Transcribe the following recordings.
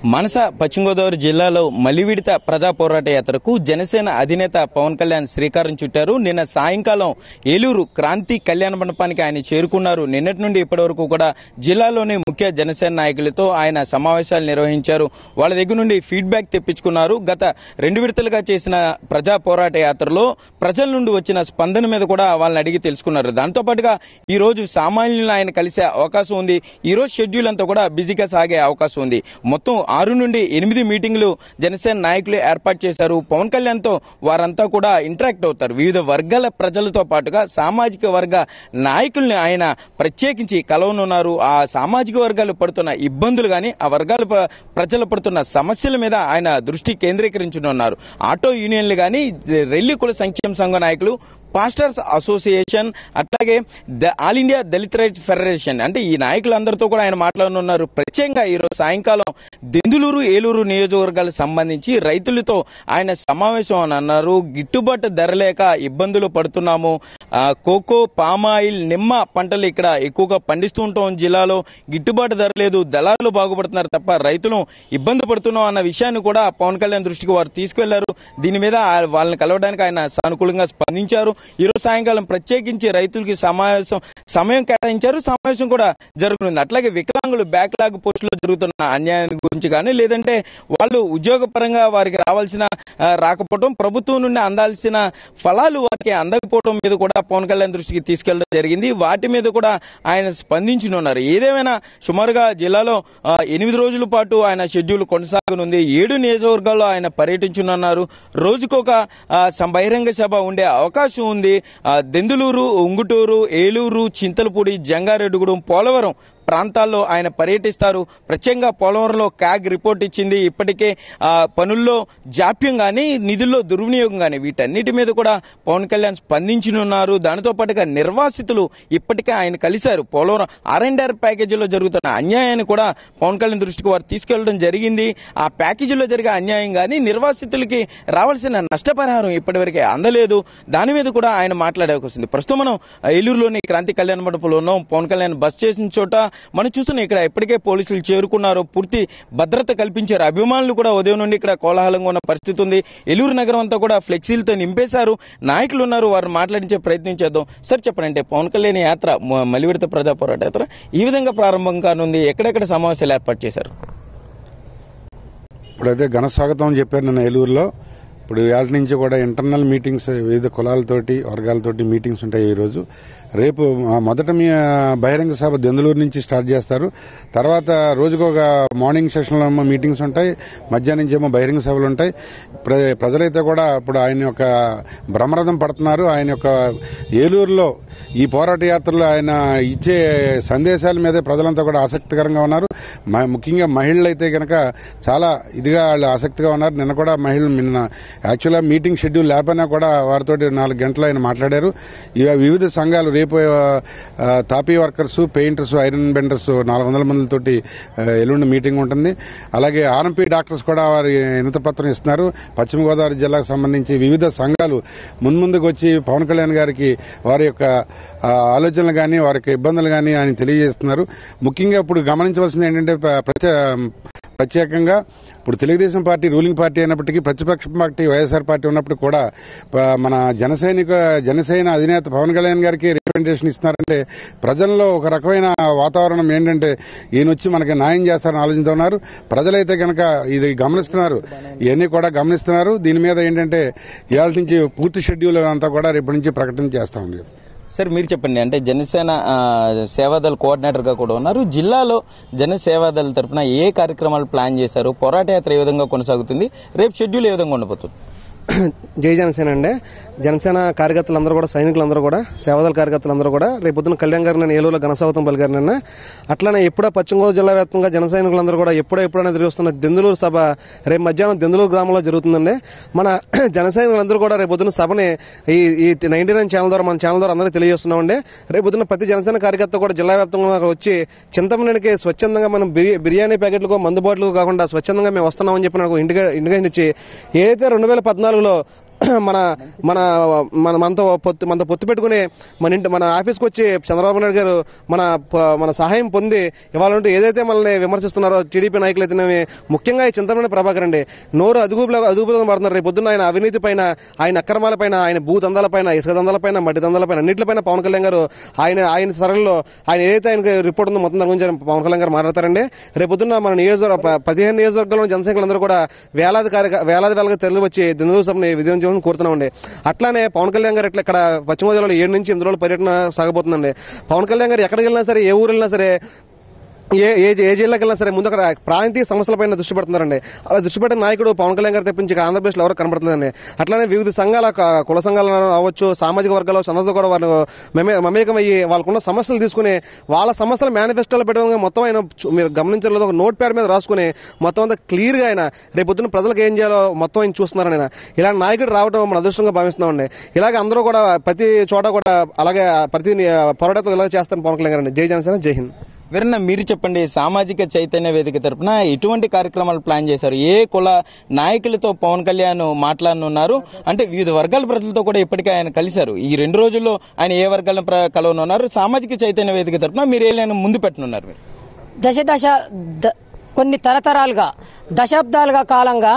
మనస పశ్చిమ గోదావరి జిల్లాలో మలివిడత ప్రజా పోరాట యాత్రకు జనసేన అధినేత పవన్ కళ్యాణ్ శ్రీకారం చుట్టారు నిన్న సాయంకాలం ఏలూరు క్రాంతి కళ్యాణ మండపానికి ఆయన చేరుకున్నారు నిన్నటి నుండి ఇప్పటి వరకు కూడా జిల్లాలోని ముఖ్య జనసేన నాయకులతో ఆయన సమావేశాలు నిర్వహించారు వాళ్ళ దగ్గర నుండి ఫీడ్బ్యాక్ తెప్పించుకున్నారు గత రెండు విడతలుగా చేసిన ప్రజా పోరాట యాత్రలో ప్రజల నుండి వచ్చిన స్పందన మీద కూడా వాళ్ళని అడిగి తెలుసుకున్నారు దాంతో పాటుగా ఈ రోజు సామాన్యులను ఆయన కలిసే అవకాశం ఉంది ఈ రోజు షెడ్యూల్ అంతా కూడా బిజీగా సాగే అవకాశం ఉంది మొత్తం ఆరు నుండి ఎనిమిది మీటింగ్లు జనసేన నాయకులు ఏర్పాటు చేశారు పవన్ కళ్యాణ్ తో వారంతా కూడా ఇంటరాక్ట్ అవుతారు వివిధ వర్గాల ప్రజలతో పాటుగా సామాజిక వర్గ నాయకుల్ని ఆయన ప్రత్యేకించి కలవనున్నారు ఆ సామాజిక వర్గాలు పడుతున్న ఇబ్బందులు గాని ఆ వర్గాల ప- ప్రజలు పడుతున్న సమస్యల మీద ఆయన దృష్టి కేంద్రీకరించనున్నారు ఆటో యూనియన్లు గాని రెల్లి కుల సంక్షేమ సంఘ నాయకులు పాస్టర్స్ అసోసియేషన్ అట్లాగే the all India Dalit rights federation అంటే ఈ నాయకులందరితో కూడా ఆయన మాట్లాడనున్నారు ప్రత్యేకంగా ఈరోజు సాయంకాలం దెందులూరు ఏలూరు నియోజకవర్గాలకు సంబంధించి రైతులతో ఆయన సమావేశం అని అన్నారు గిట్టుబాటు ధర లేక ఇబ్బందులు పడుతున్నాము ఆ, కోకో పామాయిల్ నిమ్మ పంటలు ఇక్కడ ఎక్కువగా పండిస్తూ ఉంటాం జిల్లాలో గిట్టుబాటు ధర లేదు దళారులు బాగుపడుతున్నారు తప్ప రైతులు ఇబ్బంది పడుతున్నాం అన్న విషయాన్ని కూడా పవన్ కళ్యాణ్ దృష్టికి వారు తీసుకెళ్లారు దీని మీద ఆ- వాళ్ళని కలవడానికి ఆయన సానుకూలంగా స్పందించారు ఈ రోజు సాయంకాలం ప్రత్యేకించి రైతులకి సమావేశం సమయం కేటాయించారు సమావేశం కూడా జరుగుతుంది అట్లాగే వికలాంగులు బ్యాక్లాగ్ పోస్టులో జరుగుతున్న అన్యాయం గురించి కానీ లేదంటే వాళ్ళు ఉద్యోగపరంగా వారికి రావాల్సిన ఆ, రాకపోవడం ప్రభుత్వం నుండి అందాల్సిన ఫలాలు వారికి అందకపోవడం మీద కూడా పవన్ కళ్యాణ్ దృష్టికి తీసుకెళ్లడం జరిగింది వాటి మీద కూడా ఆయన స్పందించనున్నారు ఏదేమైనా సుమారుగా జిల్లాలో ఆ, ఎనిమిది రోజుల పాటు ఆయన షెడ్యూల్ కొనసాగనుంది ఏడు నియోజకవర్గాల్లో ఆయన పర్యటించనున్నారు రోజుకొక ఆ, సం- బహిరంగ సభ ఉండే అవకాశం ఉంది ఆ, దెందులూరు ఉంగుటూరు ఏలూరు చింతలపూడి జంగారెడ్డిగూడెం పోలవరం ప్రాంతాల్లో ఆయన పర్యటిస్తారు ప్రత్యేకంగా పోలవరంలో క్యాగ్ రిపోర్ట్ ఇచ్చింది ఇప్పటికే ఆ, పనుల్లో జాప్యం గాని నిధుల్లో దుర్వినియోగం గాని వీటన్నిటి మీద కూడా పవన్ కళ్యాణ్ స్పందించనున్నారు దానితో పాటుగా నిర్వాసితులు ఇప్పటికే ఆయన కలిశారు పోలవరం ఆర్ అండ్ ఆర్ ప్యాకేజీలో జరుగుతున్న అన్యాయాన్ని కూడా పవన్ కళ్యాణ్ దృష్టికి వారు తీసుకెళ్లడం జరిగింది ఆ ప్యాకేజీలో జరిగే అన్యాయం గాని నిర్వాసితులకి రావాల్సిన నష్టపరిహారం ఇప్పటివరకే అందలేదు దాని మీద కూడా ఆయన మాట్లాడే అవకాశం ఉంది ప్రస్తుతం మనం ఏలూరులోని క్రాంతి కళ్యాణ మండపంలో ఉన్నాం పవన్ కళ్యాణ్ బస్ చేసిన చోట మనం చూస్తున్నాం ఇక్కడ ఇప్పటికే పోలీసులు చేరుకున్నారు పూర్తి భద్రత కల్పించారు అభిమానులు కూడా ఉదయం నుండి ఇక్కడ కోలాహలంగా ఉన్న పరిస్థితి ఉంది ఏలూరు నగరం అంతా కూడా ఫ్లెక్సీలతో నింపేశారు నాయకులు ఉన్నారు వారు మాట్లాడించే ప్రయత్నం చేద్దాం సార్ చెప్పండి అంటే పవన్ కళ్యాణ్ యాత్ర మ- మలివిడత ప్రజా పోరాట యాత్ర ఈ విధంగా ప్రారంభం కానుంది ఎక్కడెక్కడ సమావేశాలు ఏర్పాటు చేశారు ఇప్పుడైతే ఘన స్వాగతం అని చెప్పారు నిన్న ఏలూరులో ఇప్పుడు ఇవాళ నుంచి కూడా ఇంటర్నల్ మీటింగ్స్ వివిధ కులాలతోటి వర్గాలతోటి మీటింగ్స్ ఉంటాయి ఈరోజు రేపు ఆ, మొదట మీ ఆ, బహిరంగ సభ దెందులూరు నుంచి స్టార్ట్ చేస్తారు తర్వాత రోజుకొక మార్నింగ్ సెషన్లో ఏమో మీటింగ్స్ ఉంటాయి మధ్యాహ్నం నుంచి ఏమో బహిరంగ సభలు ఉంటాయి ప్ర- ప్రజలైతే కూడా ఇప్పుడు ఆయన యొక్క భ్రమరథం పడుతున్నారు ఆయన యొక్క ఏలూరులో ఈ పోరాట యాత్రలో ఆయన ఇచ్చే సందేశాల మీదే ప్రజలంతా కూడా ఆసక్తికరంగా ఉన్నారు మ- ముఖ్యంగా మహిళలు అయితే కనుక చాలా ఇదిగా వాళ్ళు ఆసక్తిగా ఉన్నారు నిన్న కూడా మహిళలు నిన్న యాక్చువల్గా మీటింగ్ షెడ్యూల్ లేకపోయినా కూడా వారితో నాలుగు గంటలు ఆయన మాట్లాడారు ఇవ వివిధ సంఘాలు రేపు ఆ, తాపీ వర్కర్స్ పెయింటర్స్ ఐరన్ బెండర్స్ నాలుగు వందల మందితోటి ఆ, ఎల్లుండి మీటింగ్ ఉంటుంది అలాగే ఆర్ఎంపీ డాక్టర్స్ కూడా వారి వినతి పత్రం ఇస్తున్నారు పశ్చిమ గోదావరి జిల్లాకు సంబంధించి వివిధ సంఘాలు మున్ముందుకు వచ్చి పవన్ కళ్యాణ్ గారికి వారి యొక్క ఆ, ఆలోచనలు కానీ వారి యొక్క ఇబ్బందులు కానీ ఆయన తెలియజేస్తున్నారు ముఖ్యంగా ఇప్పుడు గమనించవలసింది ఏంటంటే ప్ర- ప్రత్యే- ప్రత్యేకంగా ఇప్పుడు తెలుగుదేశం పార్టీ రూలింగ్ పార్టీ అయినప్పటికీ ప్రతిపక్ష పార్టీ వైఎస్ఆర్ పార్టీ ఉన్నప్పుడు కూడా ప- మన జనసైనిక జనసేన అధినేత పవన్ కళ్యాణ్ గారికి రిప్రజెంటేషన్ ఇస్తున్నారంటే ప్రజల్లో ఒక రకమైన వాతావరణం ఏంటంటే ఈయన వచ్చి మనకి న్యాయం చేస్తారని ఆలోచిస్తూ ఉన్నారు ప్రజలైతే కనుక ఇది గమనిస్తున్నారు ఇవన్నీ కూడా గమనిస్తున్నారు దీని మీద ఏంటంటే ఇవాళ నుంచి పూర్తి షెడ్యూల్ అంతా కూడా రేపటి నుంచి ప్రకటన చేస్తా ఉంది సార్ మీరు చెప్పండి అంటే జనసేన ఆ, సేవాదళ కోఆర్డినేటర్ గా కూడా ఉన్నారు జిల్లాలో జన సేవాదళ తరపున ఏ కార్యక్రమాలు ప్లాన్ చేశారు పోరాట యాత్ర ఏ విధంగా కొనసాగుతుంది రేపు షెడ్యూల్ ఏ విధంగా ఉండబోతుంది జై జనసేన అండి జనసేన కార్యకర్తలందరూ కూడా సైనికులందరూ కూడా సేవదల కార్యకర్తలందరూ కూడా రేపు పొద్దున కళ్యాణ్ గారు నేను ఏలూరులో ఘనస్వాగతం పలికారు నిన్న అట్లానే ఎప్పుడో పశ్చిమ గోదావరి జిల్లా వ్యాప్తంగా జన సైనికులందరూ కూడా ఎప్పుడో ఎప్పుడైనా తిరుగుతున్న దెందులూరు సభ రేపు మధ్యాహ్నం దెందులూరు గ్రామంలో జరుగుతుందండి మన జన సైనికులందరూ కూడా రేపు పొద్దున సభని ఈ ఈ నైన్టీ నైన్ ఛానల్ ద్వారా మన ఛానల్ ద్వారా అందరికీ తెలియజేస్తున్నామండి రేపు పొద్దున ప్రతి జనసేన కార్యకర్త కూడా జిల్లా వ్యాప్తంగా వచ్చి చింతమనేనికి స్వచ్ఛందంగా మనం బిర్యా- బిర్యానీ ప్యాకెట్లకు మందుబాటులకు కాకుండా స్వచ్ఛందంగా మేము వస్తున్నామని చెప్పి నాకు ఇండిగా ఇండికేషన్ ఇచ్చి ఏదైతే రెండు వేల పద్నాలుగులో మన మన మన మనతో పొత్తు మనతో పొత్తు పెట్టుకుని మన ఇంటి మన ఆఫీస్కి వచ్చి చంద్రబాబు నాయుడు గారు మన ప- మన సహాయం పొంది ఇవాళ ఉంటూ ఏదైతే మనల్ని విమర్శిస్తున్నారో టీడీపీ నాయకులు అయితేనేమి ముఖ్యంగా ఈ చింతమనేని ప్రభాకర్ అండి నోరు అదుగుపులో అదుపులో పడుతున్నారు రేపు పొద్దున్న ఆయన అవినీతి పైన ఆయన అక్రమాలపైన ఆయన భూ దందాలపైన ఇసుక దందాలపైన మట్టి దందాలపైన అన్నింటిపైన పవన్ కళ్యాణ్ గారు ఆయన ఆయన సరళలో ఆయన ఏదైతే ఆయనకి రిపోర్ట్ ఉందో మొత్తం దాని గురించి ఆయన పవన్ కళ్యాణ్ గారు మాట్లాడతారండి రేపు పొద్దున్న మన నియోజకవర్గ ప- పదిహేను నియోజకవర్గంలో జనసైనికులందరూ కూడా వేలాది కార్య వేలాది వేలగా తరలి వచ్చి దినదూ సభని విజయం చేయడం కోరుతున్నామండి అట్లానే పవన్ కళ్యాణ్ గారు ఇట్లా ఇక్కడ పశ్చిమ గోదావరిలో ఏడు నుంచి ఎనిమిది రోజుల పర్యటన సాగబోతుందండి పవన్ కళ్యాణ్ గారు ఎక్కడికి వెళ్ళినా సరే ఏ ఊరు వెళ్ళినా సరే ఏ ఏ ఏ జిల్లాకి వెళ్ళినా సరే ముందు అక్కడ ప్రాంతీయ సమస్యలపైన దృష్టి పెడుతున్నారండి అలా దృష్టి పెట్టిన నాయకుడు పవన్ కళ్యాణ్ గారు తెప్పించి ఇక ఆంధ్రప్రదేశ్లో ఎవరు కనబడుతుందండి అట్లానే వివిధ సంఘాల క- కుల సంఘాలు అవ్వచ్చు సామాజిక వర్గాలు అందరితో కూడా వాళ్ళు మమే- మమేకమయ్యి వాళ్ళకున్న సమస్యలు తీసుకుని వాళ్ళ సమస్యలు మేనిఫెస్టోలో పెట్టడం మొత్తం ఆయన చూ- మీరు గమనించలేదు ఒక నోట్ ప్యాడ్ మీద రాసుకుని మొత్తం అంతా క్లియర్ గా ఆయన రేపు పొద్దున్న ప్రజలకు ఏం చేయాలో మొత్తం ఆయన చూస్తున్నారని ఆయన ఇలాంటి నాయకుడు రావడం మన అదృష్టంగా భావిస్తున్నామండి ఇలాగే అందరూ కూడా ప్రతి చోట కూడా అలాగే ప్రతి పోరాటం ఇలా చేస్తాను పవన్ కళ్యాణ్ గారండి జై జనసేన జై హింద్ వీరన్న మీరు చెప్పండి సామాజిక చైతన్య వేదిక తరపున ఎటువంటి కార్యక్రమాలు ప్లాన్ చేశారు ఏ కుల నాయకులతో పవన్ కళ్యాణ్ మాట్లాడనున్నారు అంటే వివిధ వర్గాల ప్రజలతో కూడా ఇప్పటికే ఆయన కలిశారు ఈ రెండు రోజుల్లో ఆయన ఏ వర్గాలను ప్ర- కలవనున్నారు సామాజిక చైతన్య వేదిక తరపున మీరు ఏలైనా ముందు పెట్టనున్నారు మీరు దశ దశ ద- కొన్ని తరతరాలుగా దశాబ్దాలుగా కాలంగా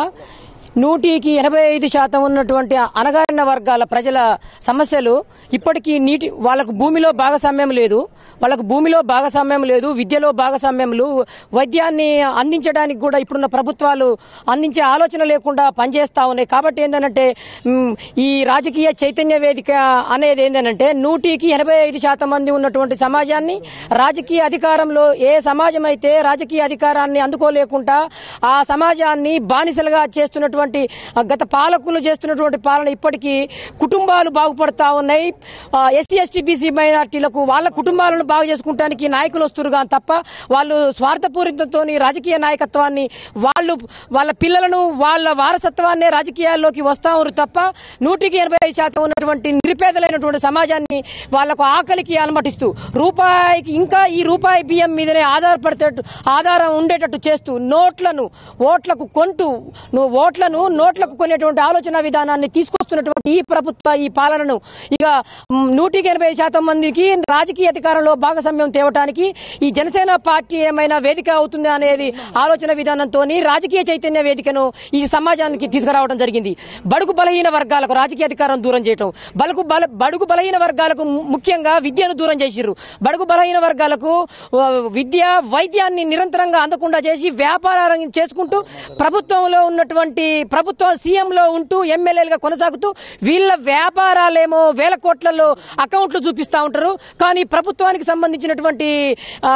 నూటికి ఎనభై ఐదు శాతం ఉన్నటువంటి అనగారిన వర్గాల ప్రజల సమస్యలు ఇప్పటికీ నీటి వాళ్ళకు భూమిలో భాగస్వామ్యం లేదు వాళ్ళకు భూమిలో భాగస్వామ్యం లేదు విద్యలో భాగస్వామ్యంలు వైద్యాన్ని అందించడానికి కూడా ఇప్పుడున్న ప్రభుత్వాలు అందించే ఆలోచన లేకుండా పనిచేస్తా ఉన్నాయి కాబట్టి ఏంటంటే మ్, ఈ రాజకీయ చైతన్య వేదిక అనేది ఏంటంటే నూటికి ఎనభై ఐదు శాతం మంది ఉన్నటువంటి సమాజాన్ని రాజకీయ అధికారంలో ఏ సమాజం అయితే రాజకీయ అధికారాన్ని అందుకోలేకుండా ఆ సమాజాన్ని బానిసలుగా చేస్తున్నటువంటి ఆ, గత పాలకులు చేస్తున్నటువంటి పాలన ఇప్పటికీ కుటుంబాలు బాగుపడతా ఉన్నాయి ఎస్సీ ఎస్టీ బీసీ మైనార్టీలకు వాళ్ళ కుటుంబాలను బాగు చేసుకుంటానికి నాయకులు వస్తున్నారు కానీ తప్ప వాళ్ళు స్వార్థపూరితంతో రాజకీయ నాయకత్వాన్ని వాళ్ళు వాళ్ళ పిల్లలను వాళ్ళ వారసత్వాన్నే రాజకీయాల్లోకి వస్తా ఉన్నారు తప్ప నూటికి ఎనభై ఐదు శాతం ఉన్నటువంటి నిరుపేదలైనటువంటి సమాజాన్ని వాళ్లకు ఆకలికి అనుమతిస్తూ రూపాయికి ఇంకా ఈ రూపాయి బియ్యం మీదనే ఆధారపడేటట్టు ఆధారం ఉండేటట్టు చేస్తూ నోట్లను ఓట్లకు కొంటూ నువ్వు ఓట్లను నోట్లకు కొనేటువంటి ఆలోచన విధానాన్ని తీసుకొస్తున్నటువంటి ఈ ప్రభుత్వ ఈ పాలనను ఇక మ్, నూటికి ఎనభై శాతం మందికి రాజకీయ అధికారంలో భాగస్వామ్యం తేవటానికి ఈ జనసేన పార్టీ ఏమైనా వేదిక అవుతుంది అనేది ఆలోచన విధానంతో రాజకీయ చైతన్య వేదికను ఈ సమాజానికి తీసుకురావడం జరిగింది బడుగు బలహీన వర్గాలకు రాజకీయ అధికారం దూరం చేయటం బలుగు బల బడుగు బలహీన వర్గాలకు ము- ముఖ్యంగా విద్యను దూరం చేసిర్రు బడుగు బలహీన వర్గాలకు ఆ, విద్య వైద్యాన్ని నిరంతరంగా అందకుండా చేసి వ్యాపారం చేసుకుంటూ ప్రభుత్వంలో ఉన్నటువంటి ప్రభుత్వం సీఎంలో ఉంటూ ఎమ్మెల్యేలుగా కొనసాగుతూ వీళ్ళ వ్యాపారాలేమో వేల కోట్లలో అకౌంట్లు చూపిస్తా ఉంటారు కానీ ప్రభుత్వానికి సంబంధించినటువంటి ఆ,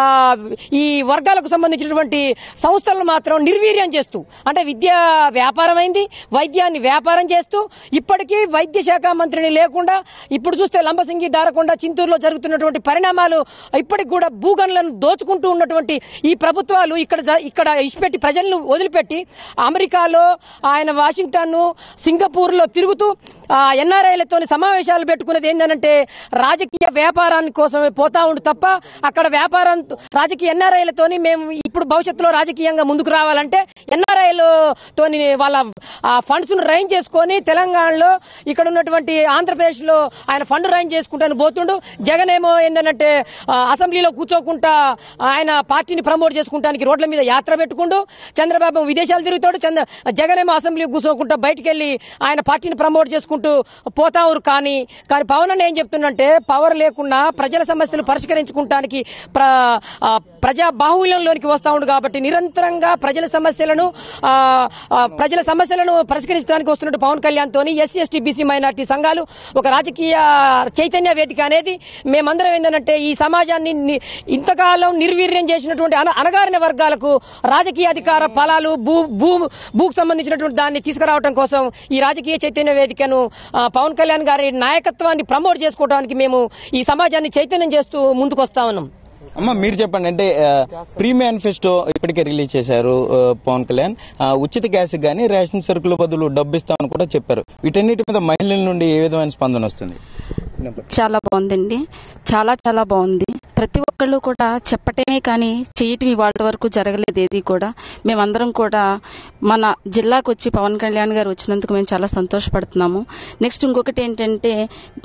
ఈ వర్గాలకు సంబంధించినటువంటి సంస్థలను మాత్రం నిర్వీర్యం చేస్తూ అంటే విద్య వ్యాపారమైంది వైద్యాన్ని వ్యాపారం చేస్తూ ఇప్పటికీ వైద్య శాఖ మంత్రిని లేకుండా ఇప్పుడు చూస్తే లంబసింగి దారకొండ చింతూరులో జరుగుతున్నటువంటి పరిణామాలు ఇప్పటికి కూడా భూగనులను దోచుకుంటూ ఉన్నటువంటి ఈ ప్రభుత్వాలు ఇక్కడ జ- ఇక్కడ ఇచ్చిపెట్టి ప్రజలను వదిలిపెట్టి అమెరికాలో ఆయన వాషింగ్టన్ సింగపూర్ లో తిరుగుతూ ఎన్ఆర్ఐలతో సమావేశాలు పెట్టుకునేది ఏంటంటే రాజకీయ వ్యాపారాన్ని కోసమే పోతా ఉండు తప్ప అక్కడ వ్యాపారం రాజకీయ ఎన్ఆర్ఐలతోని మేము ఇప్పుడు భవిష్యత్తులో రాజకీయంగా ముందుకు రావాలంటే ఎన్ఆర్ఐలతోని వాళ్ళ ఫండ్స్ ను రైన్ చేసుకొని తెలంగాణలో ఇక్కడ ఉన్నటువంటి ఆంధ్రప్రదేశ్ లో ఆయన ఫండ్ రైన్ చేసుకుంటాను పోతుండు జగన్ ఏమో ఏంటంటే ఆ, అసెంబ్లీలో కూర్చోకుండా ఆయన పార్టీని ప్రమోట్ చేసుకుంటానికి రోడ్ల మీద యాత్ర పెట్టుకుంటూ చంద్రబాబు విదేశాలు తిరుగుతాడు చంద్ర జగన్ ఏమో అసెంబ్లీ కూర్చోకుండా బయటికి వెళ్ళి ఆయన పార్టీని ప్రమోట్ చేసుకుంటూ పోతావురు కానీ కానీ పవన్ అన్న ఏం చెప్తుందంటే పవర్ లేకుండా ప్రజల సమస్యలు పరిష్కరించుకుంటానికి ప్ర ఆ, ప్రజా బాహుల్యంలోనికి వస్తా ఉండు కాబట్టి నిరంతరంగా ప్రజల సమస్యలను ఆ, ఆ, ప్రజల సమస్యలను పరిష్కరించడానికి వస్తున్నట్టు పవన్ కళ్యాణ్ తోని ఎస్సీ ఎస్టీ బీసీ మైనార్టీ సంఘాలు ఒక రాజకీయ చైతన్య వేదిక అనేది మేమందరం ఏంటంటే ఈ సమాజాన్ని ని- ఇంతకాలం నిర్వీర్యం చేసినటువంటి అన- అణగారిన వర్గాలకు రాజకీయ అధికార ఫలాలు భూ భూ భూకు సంబంధించినటువంటి దాన్ని తీసుకురావడం కోసం ఈ రాజకీయ చైతన్య వేదికను ఆ, పవన్ కళ్యాణ్ గారి నాయకత్వాన్ని ప్రమోట్ చేసుకోవడానికి మేము ఈ సమాజాన్ని చైతన్యం చేస్తూ ముందుకు వస్తా ఉన్నాం అమ్మ మీరు చెప్పండి అంటే ప్రీ మేనిఫెస్టో ఇప్పటికే రిలీజ్ చేశారు ఆ, పవన్ కళ్యాణ్ ఆ, ఉచిత గ్యాస్ గానీ రేషన్ సరుకుల బదులు డబ్బు ఇస్తామని కూడా చెప్పారు వీటన్నిటి మీద మహిళల నుండి ఏ విధమైన స్పందన వస్తుంది చాలా బాగుందండి చాలా చాలా బాగుంది ప్రతి ఒక్కళ్ళు కూడా చెప్పటమే కానీ చేయటం ఇవాళ వరకు జరగలేదు ఏది కూడా మేమందరం కూడా మన జిల్లాకు వచ్చి పవన్ కళ్యాణ్ గారు వచ్చినందుకు మేము చాలా సంతోషపడుతున్నాము నెక్స్ట్ ఇంకొకటి ఏంటంటే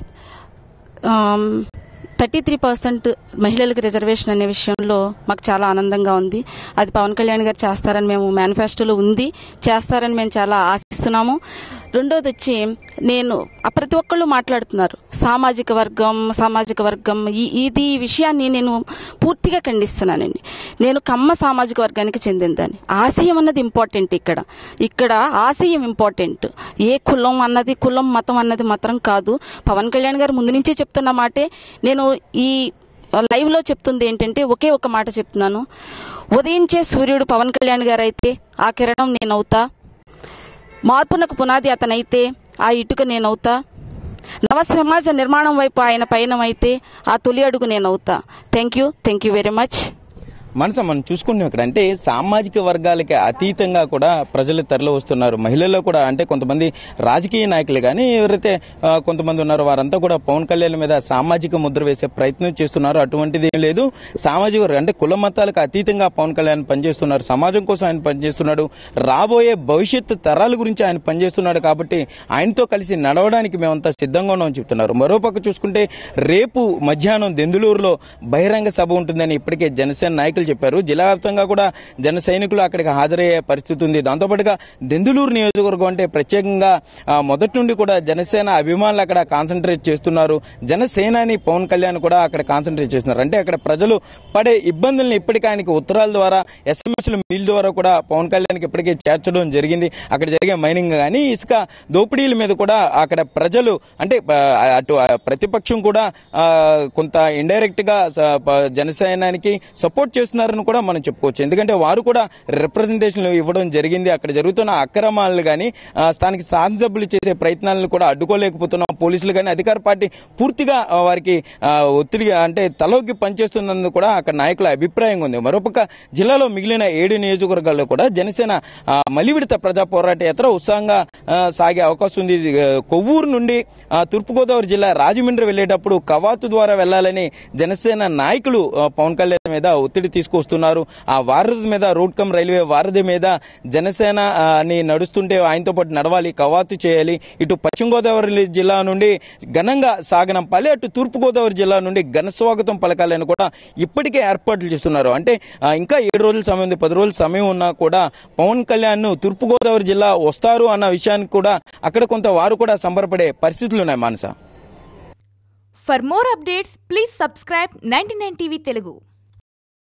థర్టీ త్రీ పర్సెంట్ మహిళలకు రిజర్వేషన్ అనే విషయంలో మాకు చాలా ఆనందంగా ఉంది అది పవన్ కళ్యాణ్ గారు చేస్తారని మేము మేనిఫెస్టోలో ఉంది చేస్తారని మేము చాలా ఆశిస్తున్నాము రెండోది వచ్చి నేను ఆ ప్రతి ఒక్కళ్ళు మాట్లాడుతున్నారు సామాజిక వర్గం సామాజిక వర్గం ఈ- ఇది ఈ విషయాన్ని నేను పూర్తిగా ఖండిస్తున్నానండి నేను కమ్మ సామాజిక వర్గానికి చెందిందని ఆశయం అన్నది ఇంపార్టెంట్ ఇక్కడ ఇక్కడ ఆశయం ఇంపార్టెంట్ ఏ కులం అన్నది కులం మతం అన్నది మాత్రం కాదు పవన్ కళ్యాణ్ గారు ముందు నుంచే చెప్తున్న మాటే నేను ఈ లైవ్ లో చెప్తుంది ఏంటంటే ఒకే ఒక మాట చెప్తున్నాను ఉదయించే సూర్యుడు పవన్ కళ్యాణ్ గారు అయితే ఆ కిరణం నేనవుతా మార్పునకు పునాది అతనైతే ఆ ఇటుక నేనవుతా నవ సమాజ నిర్మాణం వైపు ఆయన పయనమైతే ఆ తొలి అడుగు నేనవుతా thank you thank you very much మనస మనం చూసుకుంటాం ఇక్కడ అంటే సామాజిక వర్గాలకి అతీతంగా కూడా ప్రజలు తరలి వస్తున్నారు మహిళల్లో కూడా అంటే కొంతమంది రాజకీయ నాయకులు కానీ ఎవరైతే ఆ, కొంతమంది ఉన్నారో వారంతా కూడా పవన్ కళ్యాణ్ మీద సామాజిక ముద్ర వేసే ప్రయత్నం చేస్తున్నారు అటువంటిది ఏం లేదు సామాజిక వర్గం అంటే కుల మతాలకు అతీతంగా పవన్ కళ్యాణ్ పనిచేస్తున్నారు సమాజం కోసం ఆయన పనిచేస్తున్నాడు రాబోయే భవిష్యత్తు తరాల గురించి ఆయన పనిచేస్తున్నాడు కాబట్టి ఆయనతో కలిసి నడవడానికి మేమంతా సిద్ధంగా ఉన్నామని చెప్తున్నారు మరోపక్క చూసుకుంటే రేపు మధ్యాహ్నం దెందులూరులో బహిరంగ సభ ఉంటుందని ఇప్పటికే జనసేన నాయకులు చెప్పారు జిల్లా వ్యాప్తంగా కూడా జన సైనికులు అక్కడికి హాజరయ్యే పరిస్థితి ఉంది దాంతోపాటుగా దెందులూరు నియోజకవర్గం అంటే ప్రత్యేకంగా ఆ, మొదటి నుండి కూడా జనసేన అభిమానులు అక్కడ కాన్సన్ట్రేట్ చేస్తున్నారు జనసేనాని పవన్ కళ్యాణ్ కూడా అక్కడ కాన్సన్ట్రేట్ చేస్తున్నారు అంటే అక్కడ ప్రజలు పడే ఇబ్బందుల్ని ఇప్పటికీ ఆయనకి ఉత్తరాల ద్వారా ఎస్ఎంఎస్ల మెయిల్ ద్వారా కూడా పవన్ కళ్యాణ్కి ఇప్పటికే చేర్చడం జరిగింది అక్కడ జరిగే మైనింగ్ కానీ ఇసుక దోపిడీల మీద కూడా అక్కడ ప్రజలు అంటే ఆ, అటు ఆ, ప్రతిపక్షం కూడా ఆ, కొంత ఇండైరెక్ట్ గా స- ప- జనసేనానికి సపోర్ట్ చేస్తున్నారని కూడా మనం చెప్పుకోవచ్చు ఎందుకంటే వారు కూడా రిప్రజెంటేషన్ ఇవ్వడం జరిగింది అక్కడ జరుగుతున్న అక్రమాలను కానీ స్థానిక శాసనసభ్యులు చేసే ప్రయత్నాలను కూడా అడ్డుకోలేకపోతున్నాం పోలీసులు కానీ అధికార పార్టీ పూర్తిగా ఆ, వారికి ఆ, ఒత్తిడి అంటే తలోకి పనిచేస్తున్నందుకు కూడా అక్కడ నాయకుల అభిప్రాయం ఉంది మరోపక్క జిల్లాలో మిగిలిన ఏడు నియోజకవర్గాల్లో కూడా జనసేన ఆ, మలివిడత ప్రజా పోరాట యాత్ర ఉత్సాహంగా ఆ, సాగే అవకాశం ఉంది ఇది, ఆ, కొవ్వూరు నుండి ఆ, తూర్పుగోదావరి జిల్లా రాజమండ్రి వెళ్లేటప్పుడు కవాతు ద్వారా వెళ్లాలని జనసేన నాయకులు ఆ, పవన్ కళ్యాణ్ మీద ఒత్తిడి తీసుకొస్తున్నారు ఆ వారధి మీద రోడ్ కమ్ రైల్వే వారధి మీద జనసేన ఆ, అని నడుస్తుంటే ఆయనతో పాటు నడవాలి కవాతు చేయాలి ఇటు పశ్చిమ గోదావరి జిల్లా నుండి ఘనంగా సాగనంపాలి అటు తూర్పు గోదావరి జిల్లా నుండి ఘన స్వాగతం పలకాలని కూడా ఇప్పటికే ఏర్పాట్లు చేస్తున్నారు అంటే ఆ, ఇంకా ఏడు రోజుల సమయం ఉంది పది రోజుల సమయం ఉన్నా కూడా పవన్ కళ్యాణ్ ను తూర్పు గోదావరి జిల్లా వస్తారు అన్న విషయానికి కూడా అక్కడ కొంత వారు కూడా సంబరపడే పరిస్థితులు ఉన్నాయి మానస For more updates, please subscribe 99 TV Telugu.